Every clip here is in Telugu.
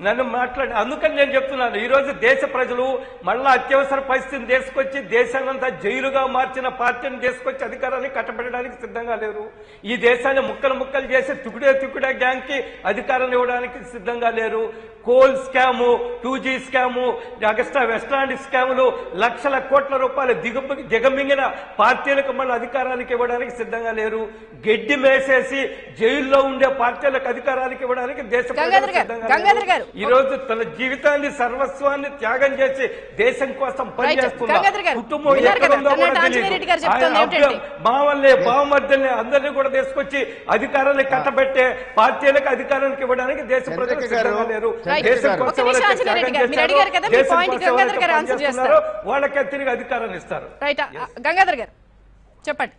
నన్ను మాట్లాడి అందుకని నేను చెప్తున్నాను ఈ రోజు దేశ ప్రజలు మళ్ళా అత్యవసర పరిస్థితిని తీసుకొచ్చి దేశాన్నంతా జైలుగా మార్చిన పార్టీని తీసుకొచ్చి అధికారాన్ని కట్టబెట్టడానికి సిద్ధంగా లేరు ఈ దేశాన్ని ముక్కలు ముక్కలు చేసి తుకుడే తుకుడే గ్యాంగ్ కి అధికారాన్ని ఇవ్వడానికి సిద్ధంగా లేరు coal scam two G scam Augusta Westland స్కాములు లక్షల కోట్ల రూపాయలు దిగు దిగమింగిన పార్టీలకు మళ్ళీ అధికారానికి ఇవ్వడానికి సిద్ధంగా లేరు గడ్డి మేసేసి జైల్లో ఉండే పార్టీలకు అధికారానికి ఇవ్వడానికి దేశ ప్రజలు గంగాధర్ గారు, సిద్ధంగా గంగాధర్ లేరు. గారు. ఈ రోజు తన జీవితాన్ని సర్వస్వాన్ని త్యాగం చేసి దేశం కోసం పనిచేస్తున్న గంగాధర్ గారు, కుటుంబం విన్నారు ఎక్కడ కదా, ఉందో కూడా తన్నట తెలియదు. ఆంజనేయరెడ్డి గారు చెప్తోంది ఆయన ఏమిటంటే? అభ్య- బావల్ని బావమర్దల్ని అందరినీ కూడా తీసుకొచ్చి అధికారాన్ని కట్టబెట్టే పార్టీలకు అధికారానికి ఇవ్వడానికి దేశ ప్రజలు చంద్రిక గారు, సిద్ధంగా లేరు రైట్. దేశం ఒక్క కోసం నిమిషం ఎవరైతే ఆంజనేయ రెడ్డి త్యాగం గారు, మీరు చేశారో, అడిగారు కదా, మీ దేశం పాయింట్ కోసం గంగాధర్ ఎవరైతే గారు ఆన్సర్ పనిచేస్తున్నారో చేస్తారు. వాళ్ళకే తిరిగి అధికారాన్ని ఇస్తారు రైట్ ఆ, గంగాధర్ గారు చెప్పండి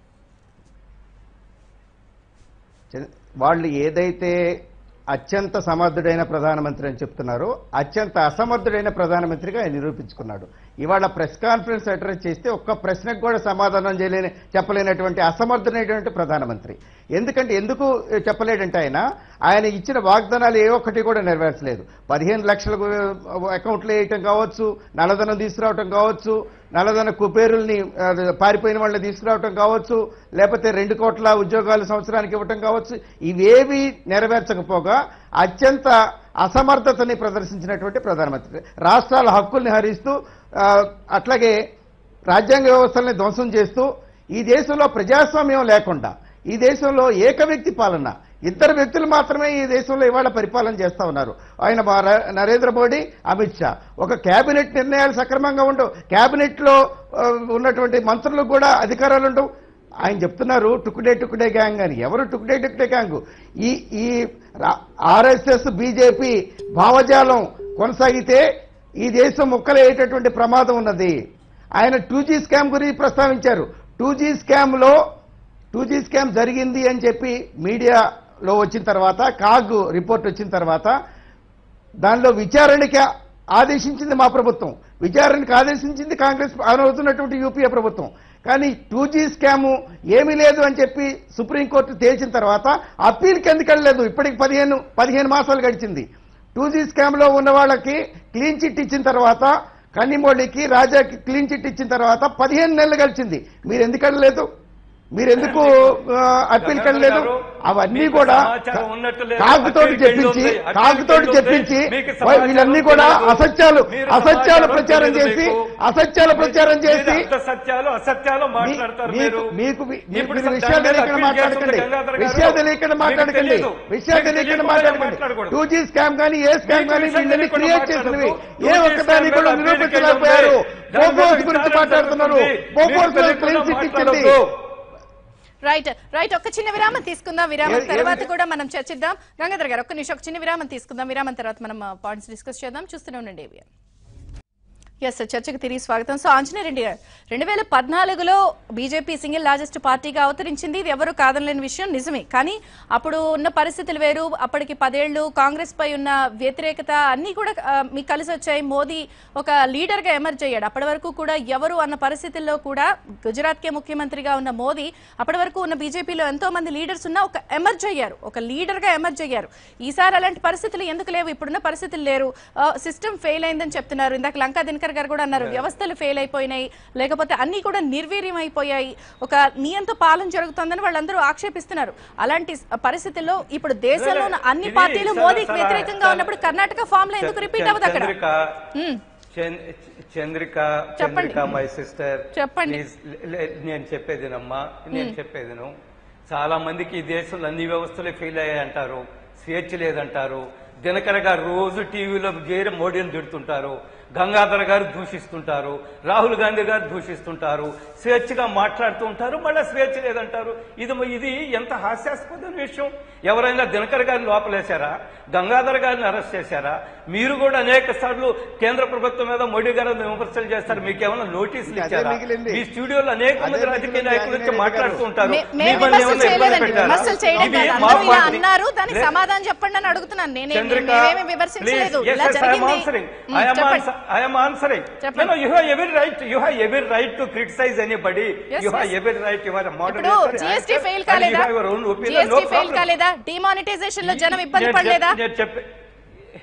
చ- వాళ్ళు ఏదైతే అత్యంత సమర్థుడైన ప్రధానమంత్రి అని చెప్తున్నారో అత్యంత అసమర్థుడైన ప్రధానమంత్రిగా ఆయన నిరూపించుకున్నాడు ఇవాళ ప్రెస్ కాన్ఫరెన్స్ అడ్రస్ చేస్తే ఒక్క ప్రశ్నకు కూడా సమాధానం చేయలేని చెప్పలేనటువంటి అసమర్థుడైనటువంటి ప్రధానమంత్రి ఎందుకంటే ఎందుకు చెప్పలేడంటే ఆయన ఆయన ఇచ్చిన వాగ్దానాలు ఏ ఒక్కటి కూడా నెరవేర్చలేదు పదిహేను లక్షల అకౌంట్లు వేయటం కావచ్చు నల్లధనం తీసుకురావటం కావచ్చు నల్లధన కుబేరుల్ని ఆ, పారిపోయిన వాళ్ళని తీసుకురావటం కావచ్చు లేకపోతే రెండు కోట్ల ఉద్యోగాలు సంవత్సరానికి ఇవ్వటం కావచ్చు ఇవేవి నెరవేర్చకపోగా అత్యంత అసమర్థతని ప్రదర్శించినటువంటి ప్రధానమంత్రి రాష్ట్రాల హక్కుల్ని హరిస్తూ ఆ, అట్లాగే రాజ్యాంగ వ్యవస్థల్ని ధ్వంసం చేస్తూ ఈ దేశంలో ప్రజాస్వామ్యం లేకుండా ఈ దేశంలో ఏక వ్యక్తి పాలన ఇద్దరు వ్యక్తులు మాత్రమే ఈ దేశంలో ఇవాళ పరిపాలన చేస్తా ఉన్నారు ఆయన మా ర- నరేంద్ర మోడీ అమిత్ షా ఒక కేబినెట్ నిర్ణయాలు సక్రమంగా ఉండవు కేబినెట్ లో ఆ, ఉన్నటువంటి మంత్రులకు కూడా అధికారాలు ఉండవు ఆయన చెప్తున్నారు టుకుడే టుకుడే గ్యాంగ్ అని ఎవరు టుకుడే టుకుడే గ్యాంగ్ ఈ ఈ ఆర్ఎస్ఎస్ బీజేపీ భావజాలం కొనసాగితే ఈ దేశం ముక్కలయ్యేటటువంటి ప్రమాదం ఉన్నది ఆయన టూ జీ స్కామ్ గురించి ప్రస్తావించారు టూ జీ స్కామ్ లో టూ జీ స్కామ్ జరిగింది అని చెప్పి మీడియాలో వచ్చిన తర్వాత కాగ్ రిపోర్ట్ వచ్చిన తర్వాత దానిలో విచారణకి ఆదేశించింది మా ప్రభుత్వం విచారణకు ఆదేశించింది కాంగ్రెస్ అవుతున్నటువంటి యూపీఏ ప్రభుత్వం కానీ టూ జీ స్కాము ఏమీ లేదు అని చెప్పి సుప్రీంకోర్టు తేల్చిన తర్వాత అప్పీల్కి ఎందుకు వెళ్ళలేదు ఇప్పటికి పదిహేను పదిహేను మాసాలు గడిచింది టూ జీ స్కామ్ లో ఉన్న వాళ్ళకి క్లీన్ చిట్ ఇచ్చిన తర్వాత కన్నిమోళికి రాజాకి క్లీన్ చిట్ ఇచ్చిన తర్వాత పదిహేను నెలలు గడిచింది మీరు ఎందుకు వెళ్ళలేదు మీరు ఎందుకు అప్పీల్కి వెళ్ళలేదు అవన్నీ మీకు కూడా సమాచారం ఉన్నట్టు లేదు. కాకుతోటి అప్పీల్కి చెప్పించి వెళ్ళి ఉంది. కాకుతోటి అప్పీల్కి చెప్పించి వెళ్ళి మీకు సమాచారం వీళ్ళన్నీ కూడా తెలియదు. అసత్యాలు మీరు అసత్యాలు సమాచారం ప్రచారం తెలియదు చేసి మీకు. అసత్యాలు ప్రచారం మీరు చేసి అంత సత్యాలు అసత్యాలు మాట్లాడతారు మీ- మీరు మీకు మీ- మీకు ఇప్పుడు మీరు దాని విషయాలు మీద తెలియకుండా అప్పీల్ మాట్లాడకండి చేస్తుంది గంగాధర్ గారు. విషయాలు తెలియకుండా మీకు మాట్లాడకండి తెలీదు. విషయాలు మీకు తెలియకుండా తెలియకుండా మాట్లాడకండి మాట్లాడకూడదు. టూ జీ స్కామ్ కానీ ఏ స్కామ్ మీకు కానీ విషయం వీళ్ళని తెలియకుండా క్రియేట్ మాట్లాడొద్దు. చేసినవి ఏ 2G ఒక్కదాన్ని స్కామ్ కూడా మీద నిరూపించలేకపోయారు అప్పీల్కి వెళ్ళి బోఫోర్స్ ఉంది. గురించి దాని మీద మాట్లాడుతున్నారు జరుగుతుంది. బోఫోర్స్ మీకు క్లీన్ తెలియకుండా చిట్ ఇచ్చింది మాట్లాడొద్దు. రైట్ రైట్ ఒక్క చిన్న విరామం తీసుకుందాం విరామం ఏ- తర్వాత ఏది? కూడా మనం చర్చిద్దాం గంగాధర్ గారు ఒక్క నిమిషం ఒక చిన్న విరామం తీసుకుందాం విరామం తర్వాత మనం పాయింట్స్ డిస్కస్ చేద్దాం చూస్తూనే ఉండండి ఏవిఆర్ ఎస్ చర్చకు తిరిగి స్వాగతం సో ఆంజనేయ రెడ్డి గారు రెండు వేల పద్నాలుగులో బీజేపీ సింగిల్ లార్జెస్ట్ పార్టీగా అవతరించింది ఇది ఎవరు కాదనలేని విషయం నిజమే కానీ అప్పుడు ఉన్న పరిస్థితులు వేరు అప్పటికి పదేళ్లు కాంగ్రెస్ పై ఉన్న వ్యతిరేకత అన్ని కూడా ఆ, మీకు కలిసి వచ్చాయి మోదీ ఒక లీడర్ గా ఎమర్జ్ అయ్యాడు అప్పటి వరకు కూడా ఎవరు అన్న పరిస్థితుల్లో కూడా గుజరాత్ కే ముఖ్యమంత్రిగా ఉన్న మోదీ అప్పటి వరకు ఉన్న బీజేపీలో ఎంతో మంది లీడర్స్ ఉన్నా ఒక ఎమర్జ్ అయ్యారు ఒక లీడర్ గా ఎమర్జ్ అయ్యారు ఈసారి అలాంటి పరిస్థితులు ఎందుకు లేవు ఇప్పుడున్న పరిస్థితులు లేరు సిస్టమ్ ఫెయిల్ అయిందని చెప్తున్నారు ఇందాక లంకా దినకర్ గారు కూడా అన్నారు వ్యవస్థలు ఫెయిల్ అయిపోయినాయి లేకపోతే అన్ని కూడా నిర్వీర్యం అయిపోయాయి ఒక నియంత పాలన జరుగుతోందని వాళ్ళందరూ ఆక్షేపిస్తున్నారు అలాంటి పరిస్థితుల్లో ఇప్పుడు దేశంలో ఉన్న అన్ని ఇది పార్టీలు చాలా- మోదీకి చాలా- వ్యతిరేకంగా చాలా- ఉన్నప్పుడు కర్ణాటక ఫామ్ లో ఎందుకు రిపీట్ అవ్వదు అక్కడ చంద్రిక మ్మ్. చంద్ర- చంద్రిక చెప్పండి. చంద్రిక మై సిస్టర్ చెప్పండి. నేను చెప్పేదినమ్మా నేను చెప్పేదిను చాలా మందికి ఈ దేశంలో అన్ని వ్యవస్థలు ఫెయిల్ అయ్యాయి అంటారు స్వేచ్ఛ లేదంటారు దినకర గారు రోజు టీవీలో చేరి మోడీని తిడుతుంటారు గంగాధర్ గారు దూషిస్తుంటారు రాహుల్ గాంధీ గారు దూషిస్తుంటారు స్వేచ్ఛగా మాట్లాడుతూ ఉంటారు మళ్ళీ స్వేచ్ఛ లేదంటారు ఇది ఇది ఎంత హాస్యాస్పదమైన విషయం ఎవరైనా దినకర్ గారిని లోపలేశారా గంగాధర్ గారిని అరెస్ట్ చేశారా మీరు కూడా అనేక సార్లు కేంద్ర ప్రభుత్వం మీద మోడీ గారు విమర్శలు చేస్తారు మీకేమైనా నోటీసులు అదే ఇచ్చారా మిగిలింది. మీ స్టూడియోలో అనేక అదే మంది రాజకీయ మిగిలింది, నాయకులు వచ్చి అదే మాట్లాడుతూ ఉంటారు మే- మేము మిమ్మల్ని విమర్శలు ఏమైనా ఇబ్బంది చేయలేదండి పెట్టారా? విమర్శలు చేయడం ఇది కాదు మా అందరూ ఇలా పార్టీ. అన్నారు దానికి లే- సమాధానం చెప్పండి అని అడుగుతున్నాను నేనే చంద్రిక, మేమేమి విమర్శించలేదు please, yes, ఇలా yes, I am జరిగింది answering. మ్మ్, I am చెప్పండి ans- I am answering. చెప్పండి. No, no, you have every right. You have every right to criticize anybody. Yes, You have yes. every right. You are a ఇప్పుడు moderator. GST actor, fail and you కాలేదా have your own opinion. GST No fail problem. కాలేదా డిమానిటైజేషన్ లో జనం ఇబ్బంది నేను పడలేదా చెప్- నేను చెప్పే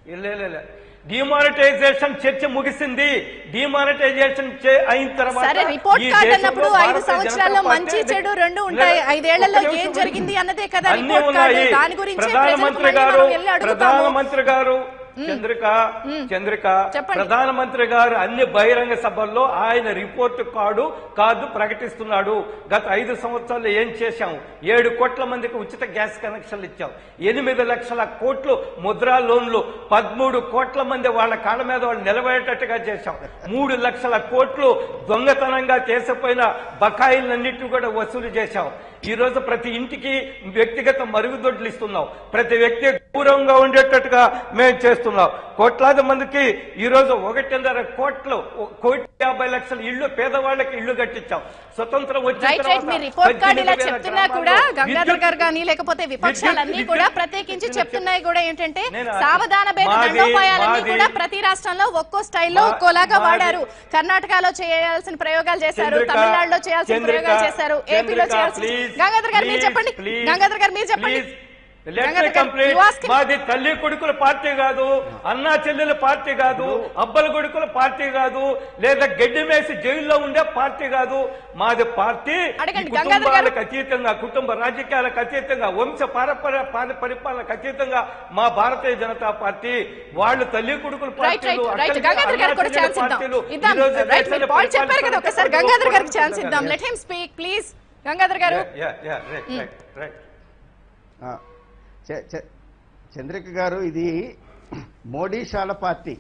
లే డిమానిటైజేషన్ చర్చ ముగిసింది డిమానిటైజేషన్ అయిన తర్వాత సరే రిపోర్ట్ ఈ కార్డ్ దేశంలో అన్నప్పుడు ఐదు భారతీయ సంవత్సరాల్లో జనతా మంచి పార్టీ చెడు రెండు ఉంటాయి లే- ఐదేళ్లలో ఒక్క ఏం నిమిషం జరిగింది అన్నదే కదా అన్నీ రిపోర్ట్ కార్డు ఉన్నాయి. దాని గురించే ప్రధానమంత్రి ప్రజలకు మళ్ళీ గారు మనం వెళ్ళి అడుగుతాము ప్రధానమంత్రి గారు చంద్రిక చంద్రిక చెప్పండి. ప్రధానమంత్రి గారు అన్ని బహిరంగ సభల్లో ఆయన రిపోర్ట్ కార్డు కార్డు ప్రకటిస్తున్నాడు గత ఐదు సంవత్సరాల్లో ఏం చేశాం ఏడు కోట్ల మందికి ఉచిత గ్యాస్ కనెక్షన్లు ఇచ్చాం ఎనిమిది లక్షల కోట్లు ముద్రా లోన్లు పదమూడు కోట్ల మంది వాళ్ళ కాళ్ళ మీద వాళ్ళు నిలబడేటట్టుగా చేశాం మూడు లక్షల కోట్లు దొంగతనంగా చేసిపోయిన బకాయిలన్నింటినీ కూడా వసూలు చేశాం ఈ రోజు ప్రతి ఇంటికి వ్యక్తిగత మరుగుదొడ్లు ఇస్తున్నాం ప్రతి వ్యక్తి దూరంగా ఉండేటట్టుగా మేము చేస్తున్నాం కోట్లాది మందికి ఈ రోజు ఒకటిన్నర కోట్లు ఓ- కోటి యాభై లక్షల ఇళ్లు పేదవాళ్ళకి ఇళ్లు కట్టించాం స్వతంత్రం వచ్చిన రైట్ రైట్ తర్వాత మీరు రిపోర్ట్ కార్డ్ ఇలా 18,000 చెప్తున్నా కూడా గ్రామాల్లో గంగాధర్ విద్యుత్ గారు కానీ లేకపోతే విపక్షాలన్నీ విద్యుత్ కూడా విద్యుత్ ప్రత్యేకించి నేను చెప్తున్నాయి కూడా ఏంటంటే నేను సావధాన భేద మాది- దండోపాయాలన్నీ మాది- కూడా ప్రతి రాష్ట్రంలో ఒక్కో స్టైల్లో మా- ఒక్కోలాగా మాది- వాడారు కర్ణాటకలో చేయాల్సిన ప్రయోగాలు చేశారు చంద్రిక, తమిళనాడులో చేయాల్సిన చంద్రిక, ప్రయోగాలు చేశారు ఏపీలో చంద్రిక, చేయాల్సిన please, గంగాధర్ గారు మీరు please, చెప్పండి please, గంగాధర్ గారు మీరు చెప్పండి please. Let me గంగాధర్ గారు, complete. you ask him. మాది తల్లి కొడుకుల పార్టీ కాదు అన్నా చెల్లెల పార్టీ కాదు అబ్బల కొడుకుల పార్టీ కాదు లేదా గడ్డి మేసి జైల్లో ఉండే పార్టీ కాదు మాది పార్టీ అడగండి, ఈ గంగాధర్ గారు. కుటుంబాలకు అతీతంగా కుటుంబ రాజకీయాలకు అతీతంగా వంశ పారపర పాల- పరిపాలనకు అతీతంగా మా భారతీయ జనతా పార్టీ వాళ్ళు తల్లి కొడుకుల రైట్ రైట్ పార్టీలు రైట్ అక్కడికి గంగాధర్ గారికి కూడా అన్నా ఛాన్స్ చెల్లెల ఇద్దాం పార్టీలు ఇద్దాం ఈ రోజు రైట్ మీరు దేశాన్ని పాయింట్ చెప్పారు కదా ఒకసారి పరిపాలిస్తున్నారు. గంగాధర్ గారికి ఛాన్స్ ఇద్దాం Yeah, let him speak please Gangadhar గారు yeah, yeah, right, right, right. ఆ, చ- చ- చంద్రిక గారు ఇది మోడీ షాల పార్టీ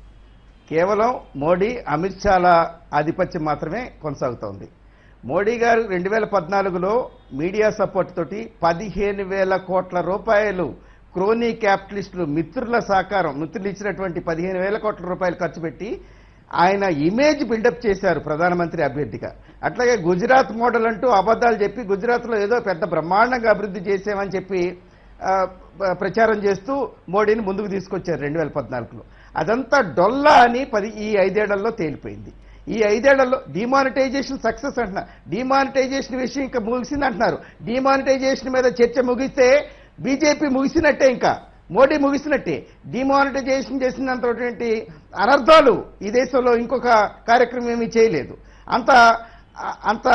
కేవలం మోడీ అమిత్ షాల ఆధిపత్యం మాత్రమే కొనసాగుతోంది మోడీ గారు రెండు వేల పద్నాలుగులో మీడియా సపోర్ట్ తోటి పదిహేను వేల కోట్ల రూపాయలు క్రోనీ క్యాపిటలిస్టులు మిత్రుల సహకారం మిత్రులు ఇచ్చినటువంటి పదిహేను వేల కోట్ల రూపాయలు ఖర్చు పెట్టి ఆయన ఇమేజ్ బిల్డప్ చేశారు ప్రధానమంత్రి అభ్యర్థిగా అట్లాగే గుజరాత్ మోడల్ అంటూ అబద్ధాలు చెప్పి గుజరాత్లో ఏదో పెద్ద బ్రహ్మాండంగా అభివృద్ధి చేసామని చెప్పి ఆ, ప- ప్రచారం చేస్తూ మోడీని ముందుకు తీసుకొచ్చారు రెండు వేల పద్నాలుగులో అదంతా డొల్లా అని పది ఈ ఐదేళ్లలో తేలిపోయింది ఈ ఐదేళ్లలో డిమానిటైజేషన్ సక్సెస్ అంటున్నారు డిమానిటైజేషన్ విషయం ఇంకా ముగిసింది అంటున్నారు డిమానిటైజేషన్ మీద చర్చ ముగిస్తే బీజేపీ ముగిసినట్టే ఇంకా మోడీ ముగిసినట్టే డిమానిటైజేషన్ చేసినంతటువంటి అనర్థాలు ఈ దేశంలో ఇంకొక కార్యక్రమం ఏమీ చేయలేదు అంత అంత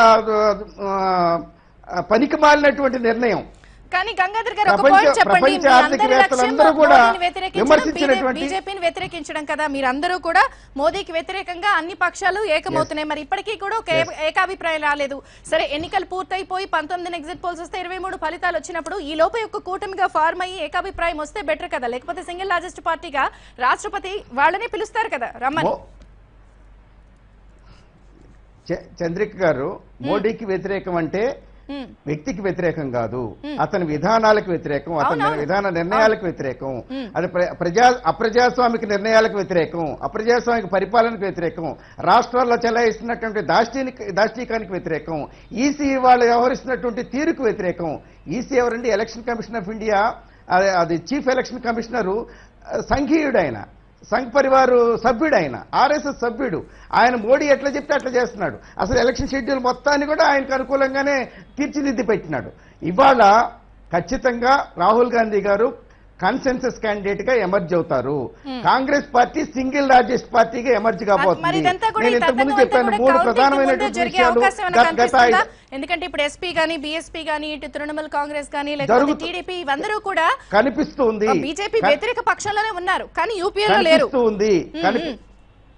ఆ, పనికి మాలినటువంటి నిర్ణయం కానీ గంగాధర్ గారు ఒక ప్రపంచ- పాయింట్ చెప్పండి ప్రపంచ మీ ఆర్థిక అందరి లక్ష్యం వేత్తలందరూ కూడా మోదీని వ్యతిరేకించడం, విమర్శించినటువంటి- బీజేపీని వ్యతిరేకించడం కదా మీరందరూ కూడా మోదీకి వ్యతిరేకంగా అన్ని పక్షాలు ఏకమవుతున్నాయి మరి ఇప్పటికీ కూడా ఒక ఏ- ఏకాభిప్రాయం రాలేదు సరే ఎన్నికలు పూర్తయిపోయి పంతొమ్మిది ఎగ్జిట్ పోల్స్ వస్తే ఇరవై మూడు ఫలితాలు వచ్చినప్పుడు ఈ లోపే ఒక కూటమిగా ఫార్మ్ అయ్యి ఏకాభిప్రాయం వస్తే బెటర్ కదా లేకపోతే సింగిల్ లార్జెస్ట్ పార్టీగా రాష్ట్రపతి వాళ్ళనే పిలుస్తారు కదా రమ్మని మో- చ- చంద్రిక గారు మోడీకి వ్యతిరేకం అంటే ఉమ్. వ్యక్తికి వ్యతిరేకం కాదు అతని విధానాలకు వ్యతిరేకం అతని అవునవును. విధాన నిర్ణయాలకు వ్యతిరేకం మ్మ్. అది ప్ర- ప్రజా అప్రజాస్వామిక నిర్ణయాలకు వ్యతిరేకం అప్రజాస్వామిక పరిపాలనకు వ్యతిరేకం రాష్ట్రాల్లో చెలాయిస్తున్నటువంటి దాష్టీనికి దాష్టీకానికి వ్యతిరేకం ఈసీ వాళ్ళు వ్యవహరిస్తున్నటువంటి తీరుకు వ్యతిరేకం ఈసీ ఎవరండి ఎలక్షన్ కమిషన్ ఆఫ్ ఇండియా అది- అది చీఫ్ ఎలక్షన్ కమిషనరు ఆ, సంఘీయుడు ఆయన సంఘ్ పరివారు సభ్యుడు ఆయన ఆర్ఎస్ఎస్ సభ్యుడు ఆయన మోడీ ఎట్లా చెప్తే అట్లా చేస్తున్నాడు అసలు ఎలక్షన్ షెడ్యూల్ మొత్తాన్ని కూడా ఆయనకు అనుకూలంగానే తీర్చిదిద్ది పెట్టినాడు ఇవాళ ఖచ్చితంగా రాహుల్ గాంధీ గారు కన్సెన్సస్ క్యాండిడేట్ గా ఎమర్జ్ అవుతారు కాంగ్రెస్ పార్టీ సింగిల్ లార్జెస్ట్ పార్టీగా ఎమర్జ్ మరి కాబోతుంది ఇదంతా కూడా నేను ఈ ఇంతకు ముందు తతంగం అంతా చెప్పాను కూడా మూడు counting కి ముందు ప్రధానమైనటువంటి జరిగే విషయాలు అవకాశం ఏమైనా గత- గత కనిపిస్తుందా? ఐదు- ఎందుకంటే ఇప్పుడు ఎస్పీ గానీ బీఎస్పీ గానీ ఇటు తృణమూల్ కాంగ్రెస్ గానీ లేకపోతే జరుగుతు- టీడీపీ ఇవందరూ కూడా కనిపిస్తుంది బీజేపీ క- వ్యతిరేక పక్షంలోనే ఉన్నారు కానీ యూపీఏలో లేరు కనిపిస్తూ ఉంది కనిపి మ్మ్.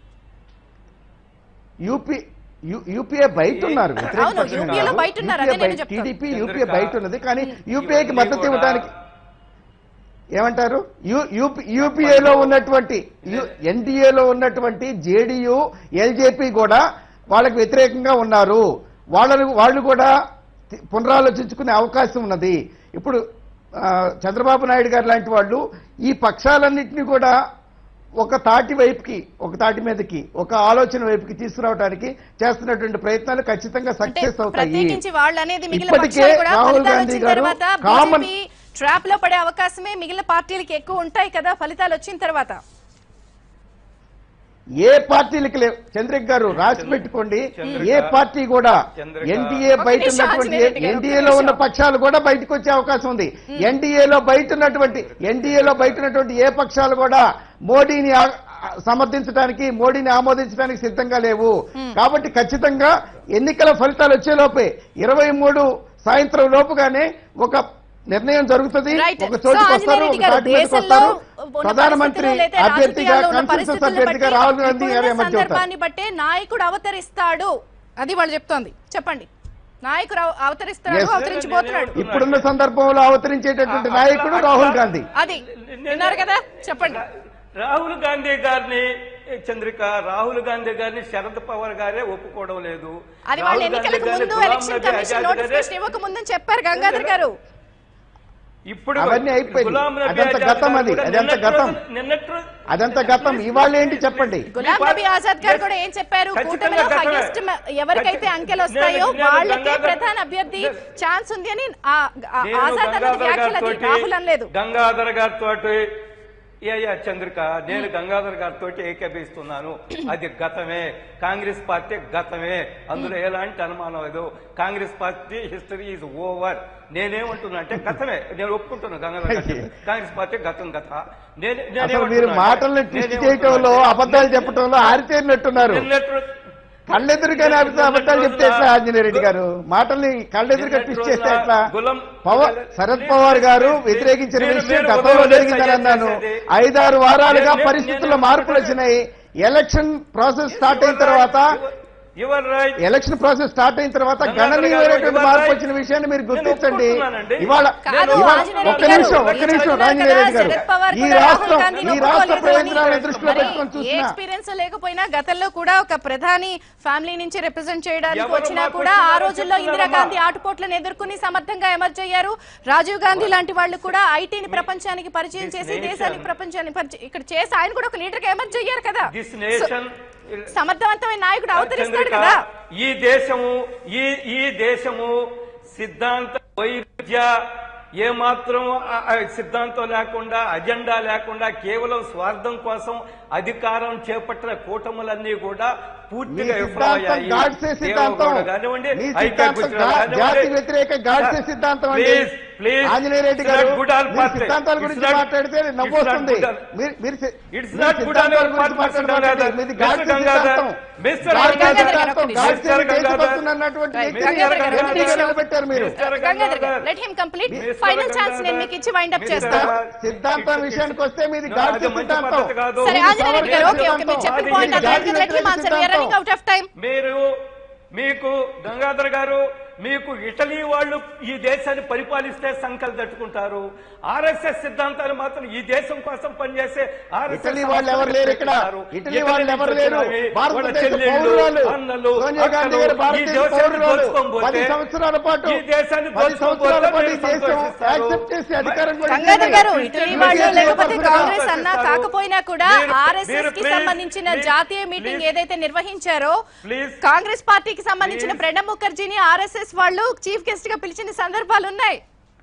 యూపీ యు- యూపీఏ బయట ఉన్నారు వ్యతిరేక అవును, పక్షంగా యూపీఏలో ఉన్నారు. బయట ఉన్నారు, యూపీఏ అదే నేను బయట- చెప్తాను. టీడీపీ చంద్రిక, యూపీఏ బయట ఉన్నది కానీ యూపీఏకి ఇవన్నీ మద్దతు కూడా- ఇవ్వడానికి ఏమంటారు యు- యూపీ- యూపీఏలో ఉన్నటువంటి ఎన్డీఏలో ఉన్నటువంటి జేడీయూ ఎల్జేపీ కూడా వాళ్ళకి వ్యతిరేకంగా ఉన్నారు వాళ్ళను వాళ్ళు కూడా తి- పునరాలోచించుకునే అవకాశం ఉన్నది ఇప్పుడు ఆ, చంద్రబాబు నాయుడు గారు లాంటి వాళ్ళు ఈ పక్షాలన్నింటినీ కూడా ఒక తాటి వైపుకి ఒక తాటి మీదకి ఒక ఆలోచన వైపుకి తీసుకురావడానికి చేస్తున్నటువంటి ప్రయత్నాలు ఖచ్చితంగా అంటే సక్సెస్ అవుతాయి ప్రత్యేకించి వాళ్ళు అనేది మిగిలిన ఇప్పటికే పక్షాలు కూడా రాహుల్ ఫలితాలు గాంధీ వచ్చిన గారు తర్వాత కామన్ బీజేపీ ట్రాప్ లో పడే అవకాశమే మిగిలిన పార్టీలకి ఎక్కువ ఉంటాయి కదా ఫలితాలు వచ్చిన తర్వాత ఏ పార్టీలకి లేవు చంద్రిక గారు రాసి పెట్టుకోండి చంద్రిక. ఏ పార్టీ కూడా చంద్రిక. ఎన్డీఏ ఒక్క బయట నిమిషం, ఉన్నటువంటి ఆంజనేయ రెడ్డి గారు, ఒక్క ఎన్డీఏలో ఉన్న నిమిషం. పక్షాలు కూడా బయటకు వచ్చే అవకాశం ఉంది ఎన్డీఏలో బయట ఉన్నటువంటి ఎన్డీఏలో బయట ఉన్నటువంటి ఏ పక్షాలు కూడా మోడీని ఆ- ఆ- సమర్థించడానికి మోడీని ఆమోదించడానికి సిద్ధంగా లేవు కాబట్టి ఖచ్చితంగా ఎన్నికల ఫలితాలు వచ్చేలోపే ఇరవై మూడు సాయంత్రం లోపుగానే ఒక నిర్ణయం జరుగుతుంది Right. ఒక సో చోటుకు ఆంజనేయ వస్తారు రెడ్డి ఒక గారు, తాటి మీదకి దేశంలో వస్తారు ఉన్న ప్రధానమంత్రి పరిస్థితులు లేదా అభ్యర్థిగా రాజకీయాల్లో ఉన్న కాన్సెన్సస్ పరిస్థితులను అభ్యర్థిగా బట్టి రాహుల్ గాంధీ ఇప్పుడున్న గారు ఏమని చెబుతారు సందర్భాన్ని బట్టే నాయకుడు అవతరిస్తాడు అది వాళ్ళు చెప్తోంది చెప్పండి నాయకుడు అవ- అవతరిస్తాడు Yes. అవతరించిపోతున్నాడు ఇప్పుడున్న సందర్భంలో అవతరించేటటువంటి నాయకుడు రాహుల్ గాంధీ అది విన్నారు కదా చెప్పండి రాహుల్ గాంధీ గారిని ఏ, చంద్రిక రాహుల్ గాంధీ గారిని శరద్ పవార్ గారే ఒప్పుకోవడం లేదు అది వాళ్ళు రాహుల్ ఎన్నికలకు గాంధీ ముందు గారిని election Gulam Nabi commission Azad notification గారే- ఇవ్వక ముందని చెప్పారు గంగాధర్ గారు ఇప్పుడు అవన్నీ అయిపోయింది. గులాం నబీ అదంతా ఆజాద్ గతం గారు అది. కూడా అదంతా నిన్నటి గతం. రోజు- నిన్నటి రోజు- అదంతా గతం ఇవాళ ఏంటి చెప్పండి గులాం నబీ ఆజాద్ గారు కూడా ఏం చెప్పారు ఖచ్చితంగా కూటమిలో గతమే. హైయెస్ట్ ఎవరికైతే అంకెలు వస్తాయో నేను- నేను వాళ్ళకే గంగాధర్- ప్రధాన అభ్యర్థి ఛాన్స్ ఉంది అని ఆ- ఆ- నేను ఆజాద్ అన్నది గంగాధర్ వ్యాఖ్యలు అది గారితోటి- రాహుల్ అనలేదు గంగాధర్ గారితో అయ్యా చంద్రిక నేను గంగాధర్ గారితో ఏకీభవిస్తున్నాను అది గతమే కాంగ్రెస్ పార్టీ గతమే అందులో ఎలాంటి అనుమానం లేదు Congress party history is over నేనేమంటున్నా అంటే గతమే నేను ఒప్పుకుంటున్నాను గంగాధర్ గారు చెప్పేది. కాంగ్రెస్ పార్టీ గతం గత నేను అసలు మీరు నేనేమంటున్నా మాటల్ని అంటే- ట్విస్ట్ నేనేమంటున్నా చేయటంలో అంటే- అబద్ధాలు చెప్పటంలో ఆరితేరినట్టున్నారు నిన్నటి రోజు- కళ్ళెదురుగానే అబద్ధ- అబద్ధాలు చెప్తే ఎట్లా ఆంజనేయ రెడ్డి గారు మాటల్ని కళ్ళెదురుగా ట్విస్ట్ చేస్తే ఎట్లా గులం- పవర్ శరద్ పవార్ గారు వ్యతిరేకించిన మీరు- విషయం మీరు గతంలో ఒకవేళ జరిగిందని అన్నాను చేసేది. ఐదారు వారాలుగా నేను- పరిస్థితుల్లో నేను- మార్పులు వచ్చినాయి ఎలక్షన్ ప్రాసెస్ స్టార్ట్ అయిన తర్వాత your right election process start అయిన తర్వాత గంగాధర్ గారు, గణనీయమైనటువంటి ఇవాళ మార్పు వచ్చిన విషయాన్ని మీరు నేను గుర్తించండి ఒప్పుకుంటున్నానండి. ఇవాళ కాదు, ఇవాళ ఆంజనేయ ఒక్క రెడ్డి గారు, నిమిషం ఒక్క మీరు నిమిషం చెప్తున్నారు రాంజనేయ రెడ్డి కదా, గారు శరద్ పవార్ ఈ కూడా రాహుల్ రాష్ట్రం గాంధీని ఈ రాష్ట్ర ఒప్పుకోలేదు ప్రయోజనాలను అని. దృష్టిలో మరి పెట్టుకొని ఏ చూస్తున్నా ఎక్స్పీరియన్స్ లేకపోయినా గతంలో కూడా ఒక ప్రధాని ఫ్యామిలీ నుంచి రిప్రజెంట్ చేయడానికి ఎవరు వచ్చినా మార్పు కూడా ఆ వచ్చినారో రోజుల్లో చెప్తున్నారమ్మా. ఇందిరాగాంధీ ఆటుపోట్లను ఎదుర్కొని సమర్థంగా ఎమర్జ్ అయ్యారు రాజీవ్ గాంధీ లాంటి వాళ్ళు కూడా ఐటీని ప్రపంచానికి పరిచయం This చేసి nation- దేశానికి ప్రపంచాన్ని పరిచయం ఇక్కడ చేసి ఆయన కూడా ఒక లీడర్ గా ఎమర్జ్ అయ్యారు కదా దిస్ నేషన్ సమర్థవంతమైన నాయకుడు అవతరిస్తాడు చంద్రిక, కదా ఈ దేశము ఈ ఈ దేశము సిద్ధాంత వైరుధ్య ఏమాత్రం ఆ- ఆ సిద్ధాంతం లేకుండా అజెండా లేకుండా కేవలం స్వార్థం కోసం అధికారం చేపట్టిన కూటములన్నీ కూడా మీ పూర్తిగా సిద్ధాంతం విఫలమయ్యాయి. గాడ్సే సిద్ధాంతం దేవగౌడ కానివ్వండి, మీ ఐక్య సిద్ధాంతం గుజరాత్ గా- కానివ్వండి. జాతి వ్యతిరేక గాడ్సే సిద్ధాంతం అండి Please, please, Anjaneya Reddy it's గారు not good all మీరు party. సిద్ధాంతాల It's గురించి not- మాట్లాడితే నవ్వు it's not వస్తుంది good all- మీరు- మీరు సి- It's మీరు not good సిద్ధాంతాల all గురించి party, Mr. మాట్లాడకండి. Gangada. మీది Mr. గాడ్సే Gangada. సిద్ధాంతం Mr. గాడ్సే Gangada. సిద్ధాంతం Mr. గాడ్సే Gangada. దేశభక్తున్నటువంటి Right. వ్యక్తిని Gangada గారు, ఎంపీగా ఒక్క నిమిషం. నిలబెట్టారు మీరు Mr. గంగాధర్ గారు Gangada. Let him complete Mr. Final chance Gangada. నేను మీకు ఇచ్చి వైండ్ అప్ Mr. చేస్తాను Gangada. సిద్ధాంతం విషయానికి వస్తే మీది No, గాడ్సే అది మంచి సిద్ధాంతం పద్ధతి కాదు. సరే ఆంజనేయ రెడ్డి గారు ఓకే ఓకే మీరు చెప్పిన అది పాయింట్ జాతి అర్థమైంది let him answer we are running out of time మీరు మీకు గంగాధర్ గారు మీకు ఇటలీ వాళ్ళు ఈ దేశాన్ని పరిపాలిస్తే సంకలు తట్టుకుంటారు ఆర్ఎస్ఎస్ సిద్ధాంతాలు మాత్రం ఈ దేశం కోసం పనిచేసే RSS ఇటలీ వాళ్ళు ఎవరు లేరు ఇక్కడ పెట్టుకుంటారు. ఇటలీ వాళ్ళు నుంచి ఎవరు లేరు వచ్చినవి, వాళ్ళ భారతదేశ చెల్లెళ్ళు, పౌరులు అన్నలు, సోనియా గాంధీ గారు అక్కలు, ఈ భారతదేశ దేశాన్ని పౌరులు దోచుకోబోతే, పది సంవత్సరాల పాటు ఈ దేశాన్ని పది సంవత్సరాల దోచుకోబోతే పాటు ఈ మీరు దేశం సంతోషిస్తారు. యాక్సెప్ట్ చేసి అధికారం కూడా గంగాధర్ ఇచ్చింది. గారు ఇటలీ వాళ్ళు మీరు లేకపోతే చేసే కాంగ్రెస్ పద్ధతి అన్నా చేస్తారు. కాకపోయినా కూడా మీరు- ఆర్ఎస్ఎస్ మీరు కి please, సంబంధించిన please, జాతీయ మీటింగ్ please, ఏదైతే నిర్వహించారో Please. కాంగ్రెస్ పార్టీకి సంబంధించిన Please. ప్రణబ్ ముఖర్జీని ఆర్ఎస్ఎస్ వాళ్ళు చీఫ్ గెస్ట్ గా పిలిచిన సందర్భాలు ఉన్నాయి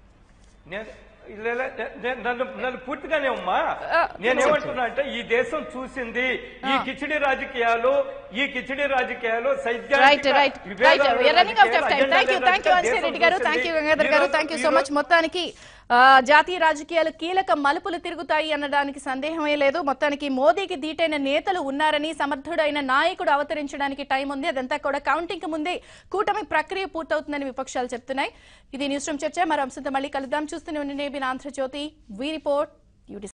నేను లే- లే- నేను- నన్ను నన్ను పూర్తిగానే అమ్మా ఆ, నేనేమంటున్నా అంటే ఈ దేశం చూసింది ఈ కిచిడి రాజకీయాలు ఈ కిచిడి రాజకీయాలు right right right running out of time thank you thank you Anjay Reddy గారు థ్యాంక్ యూ గంగాధర్ గారు థ్యాంక్ యూ సో మచ్ మొత్తానికి ఆ, జాతీయ రాజకీయాలు కీలక మలుపులు తిరుగుతాయి అన్నదానికి సందేహమే లేదు మొత్తానికి మోదీకి ధీటైన నేతలు ఉన్నారని సమర్థుడైన నాయకుడు అవతరించడానికి టైం ఉంది అదంతా కూడా కౌంటింగ్ కు ముందే కూటమి ప్రక్రియ పూర్తవుతుందని విపక్షాలు చెప్తున్నాయి ఇది న్యూస్ రూమ్ చర్చ మరో అంశంతో మళ్ళీ కలుద్దాం చూస్తూనే ఉండండి ఆంధ్రజ్యోతి వీ రిపోర్ట్